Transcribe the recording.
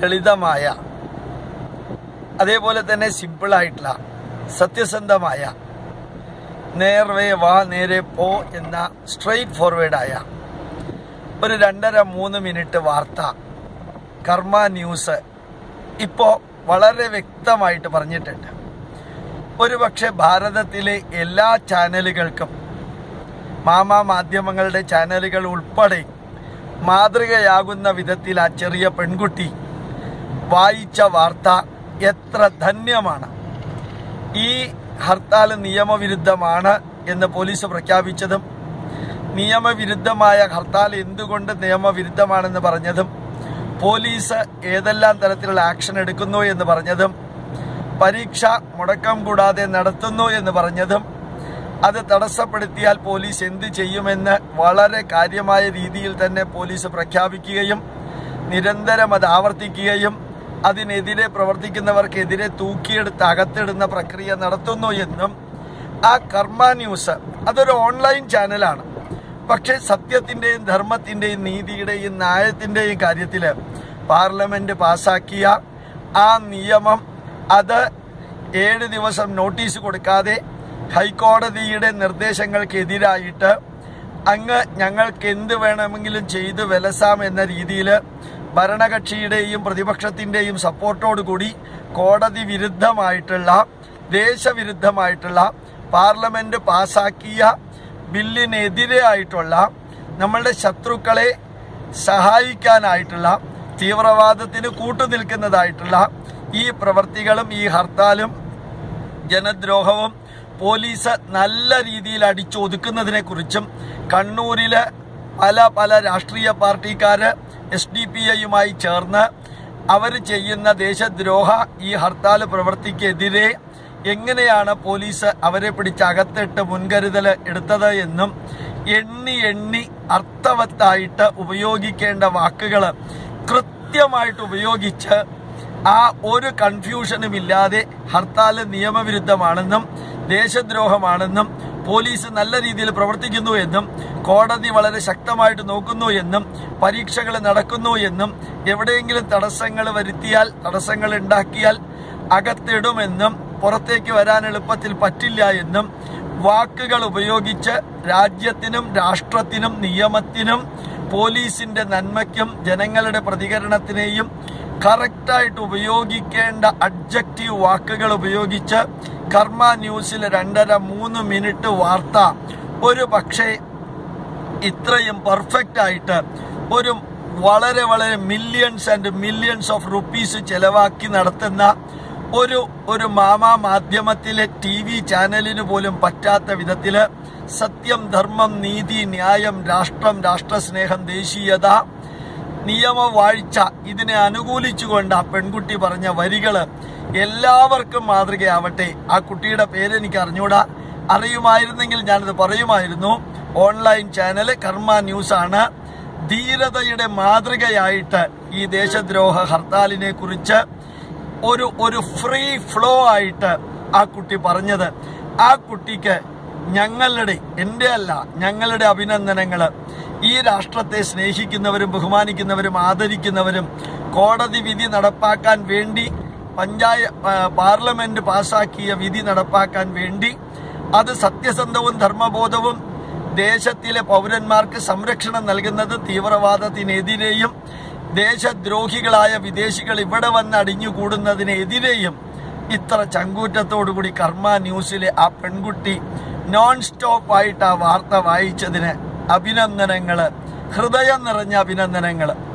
ലളിതമായ അതേപോലെ തന്നെ സിമ്പിളായിട്ടുള്ള സത്യസന്ധമായ നേർവേ വാ നേരെ പോ എന്ന സ്ട്രെയിറ്റ് ഫോർവേഡായ ഒരു രണ്ടര മൂന്ന് മിനിറ്റ് വാർത്ത കർമ്മ ന്യൂസ് ഇപ്പോൾ വളരെ വ്യക്തമായിട്ട് പറഞ്ഞിട്ടുണ്ട് ഒരുപക്ഷെ ഭാരതത്തിലെ എല്ലാ ചാനലുകൾക്കും മാമാ മാധ്യമങ്ങളുടെ ചാനലുകൾ ഉൾപ്പെടെ മാതൃകയാകുന്ന വിധത്തിൽ ആ ചെറിയ പെൺകുട്ടി വായിച്ച വാർത്ത എത്ര ധന്യമാണ് ഈ ഹർത്താൽ നിയമവിരുദ്ധമാണ് എന്ന് പോലീസ് പ്രഖ്യാപിച്ചതും നിയമവിരുദ്ധമായ ഹർത്താൽ എന്തുകൊണ്ട് നിയമവിരുദ്ധമാണെന്ന് പറഞ്ഞതും പോലീസ് ഏതെല്ലാം തരത്തിലുള്ള ആക്ഷൻ എടുക്കുന്നു എന്ന് പറഞ്ഞതും പരീക്ഷ മുടക്കം കൂടാതെ നടത്തുന്നു എന്ന് പറഞ്ഞതും അത് തടസ്സപ്പെടുത്തിയാൽ പോലീസ് എന്ത് ചെയ്യുമെന്ന് വളരെ കാര്യമായ രീതിയിൽ തന്നെ പോലീസ് പ്രഖ്യാപിക്കുകയും നിരന്തരം അത് ആവർത്തിക്കുകയും അതിനെതിരെ പ്രവർത്തിക്കുന്നവർക്കെതിരെ തൂക്കിയെടുത്ത് അകത്തിടുന്ന പ്രക്രിയ നടത്തുന്നു എന്നും ആ കർമ്മ ന്യൂസ് അതൊരു ഓൺലൈൻ ചാനലാണ് പക്ഷേ സത്യത്തിൻ്റെയും ധർമ്മത്തിൻ്റെയും നീതിയുടെയും ന്യായത്തിൻ്റെയും കാര്യത്തിൽ പാർലമെന്റ് പാസാക്കിയ ആ നിയമം അത് ഏഴ് ദിവസം നോട്ടീസ് കൊടുക്കാതെ ഹൈക്കോടതിയുടെ നിർദ്ദേശങ്ങൾക്കെതിരായിട്ട് അങ്ങ് ഞങ്ങൾക്ക് എന്ത് വേണമെങ്കിലും ചെയ്തു വിലസാം എന്ന രീതിയിൽ ഭരണകക്ഷിയുടെയും പ്രതിപക്ഷത്തിൻ്റെയും സപ്പോർട്ടോടുകൂടി കോടതി വിരുദ്ധമായിട്ടുള്ള ദേശവിരുദ്ധമായിട്ടുള്ള പാർലമെന്റ് പാസാക്കിയ ബില്ലിനെതിരെ ആയിട്ടുള്ള നമ്മളുടെ ശത്രുക്കളെ സഹായിക്കാനായിട്ടുള്ള തീവ്രവാദത്തിന് കൂട്ടുനിൽക്കുന്നതായിട്ടുള്ള ഈ പ്രവർത്തികളും ഈ ഹർത്താലും ജനദ്രോഹവും പോലീസ് നല്ല രീതിയിൽ അടിച്ചൊതുക്കുന്നതിനെ കുറിച്ചും കണ്ണൂരില് പല പല രാഷ്ട്രീയ പാർട്ടിക്കാര് എസ് ഡി പി ഐയുമായി ചേർന്ന് അവർ ചെയ്യുന്ന ദേശദ്രോഹ ഈ ഹർത്താൽ പ്രവൃത്തിക്കെതിരെ എങ്ങനെയാണ് പോലീസ് അവരെ പിടിച്ച് അകത്തിട്ട് മുൻകരുതൽ എടുത്തത് എന്നും എണ്ണി എണ്ണി അർത്ഥവത്തായിട്ട് ഉപയോഗിക്കേണ്ട വാക്കുകൾ കൃത്യമായിട്ട് ഉപയോഗിച്ച് ആ ഒരു കൺഫ്യൂഷനും ഇല്ലാതെ ഹർത്താൽ നിയമവിരുദ്ധമാണെന്നും ദേശദ്രോഹമാണെന്നും പോലീസ് നല്ല രീതിയിൽ പ്രവർത്തിക്കുന്നു എന്നും കോടതി വളരെ ശക്തമായിട്ട് നോക്കുന്നു എന്നും പരീക്ഷകൾ നടക്കുന്നു എന്നും എവിടെയെങ്കിലും തടസ്സങ്ങൾ വരുത്തിയാൽ തടസ്സങ്ങൾ ഉണ്ടാക്കിയാൽ അകത്തിടുമെന്നും പുറത്തേക്ക് വരാൻ എളുപ്പത്തിൽ പറ്റില്ല എന്നും വാക്കുകൾ ഉപയോഗിച്ച് രാജ്യത്തിനും രാഷ്ട്രത്തിനും നിയമത്തിനും പോലീസിന്റെ നന്മയ്ക്കും ജനങ്ങളുടെ പ്രതികരണത്തിനെയും കറക്റ്റായിട്ട് ഉപയോഗിക്കേണ്ട അഡ്ജക്റ്റീവ് വാക്കുകൾ ഉപയോഗിച്ച് കർമ്മ ന്യൂസിൽ രണ്ടര മൂന്ന് മിനിറ്റ് വാർത്ത ഒരു പക്ഷേ ഇത്രയും പെർഫെക്റ്റ് ആയിട്ട് ഒരു വളരെ വളരെ millions and millions of rupees ചെലവാക്കി നടത്തുന്ന ഒരു ഒരു മാമാ മാധ്യമത്തിലെ ടി വി ചാനലിന് പോലും പറ്റാത്ത വിധത്തില് സത്യം ധർമ്മം നീതി ന്യായം രാഷ്ട്രം രാഷ്ട്രസ്നേഹം ദേശീയത നിയമവാഴ്ച ഇതിനെ അനുകൂലിച്ചുകൊണ്ട് ആ പെൺകുട്ടി പറഞ്ഞ വരികള് എല്ലാവർക്കും മാതൃകയാവട്ടെ ആ കുട്ടിയുടെ പേര് എനിക്ക് അറിഞ്ഞൂടാ അറിയുമായിരുന്നെങ്കിൽ ഞാനത് പറയുമായിരുന്നു ഓൺലൈൻ ചാനൽ കർമ്മ ന്യൂസ് ആണ് ധീരതയുടെ മാതൃകയായിട്ട് ഈ ദേശദ്രോഹ ഹർത്താലിനെ കുറിച്ച് ഒരു ഒരു ഫ്രീ ഫ്ലോ ആയിട്ട് ആ കുട്ടി പറഞ്ഞത് ആ കുട്ടിക്ക് ഞങ്ങളുടെ എൻ്റെ അല്ല ഞങ്ങളുടെ അഭിനന്ദനങ്ങള് ഈ രാഷ്ട്രത്തെ സ്നേഹിക്കുന്നവരും ബഹുമാനിക്കുന്നവരും ആദരിക്കുന്നവരും കോടതി വിധി നടപ്പാക്കാൻ വേണ്ടി പഞ്ചായ ആ, പാർലമെന്റ് പാസാക്കിയ വിധി നടപ്പാക്കാൻ വേണ്ടി അത് സത്യസന്ധവും ധർമ്മബോധവും ദേശത്തിലെ പൗരന്മാർക്ക് സംരക്ഷണം നൽകുന്നത് തീവ്രവാദത്തിനെതിരെയും ദേശദ്രോഹികളായ വിദേശികൾ ഇവിടെ വന്ന് അടിഞ്ഞുകൂടുന്നതിനെതിരെയും ഇത്ര ചങ്കൂറ്റത്തോടുകൂടി കർമ്മ ന്യൂസിലെ ആ പെൺകുട്ടി നോൺ സ്റ്റോപ്പ് ആയിട്ട് ആ വാർത്ത വായിച്ചതിന് അഭിനന്ദനങ്ങള് ഹൃദയം നിറഞ്ഞ അഭിനന്ദനങ്ങള്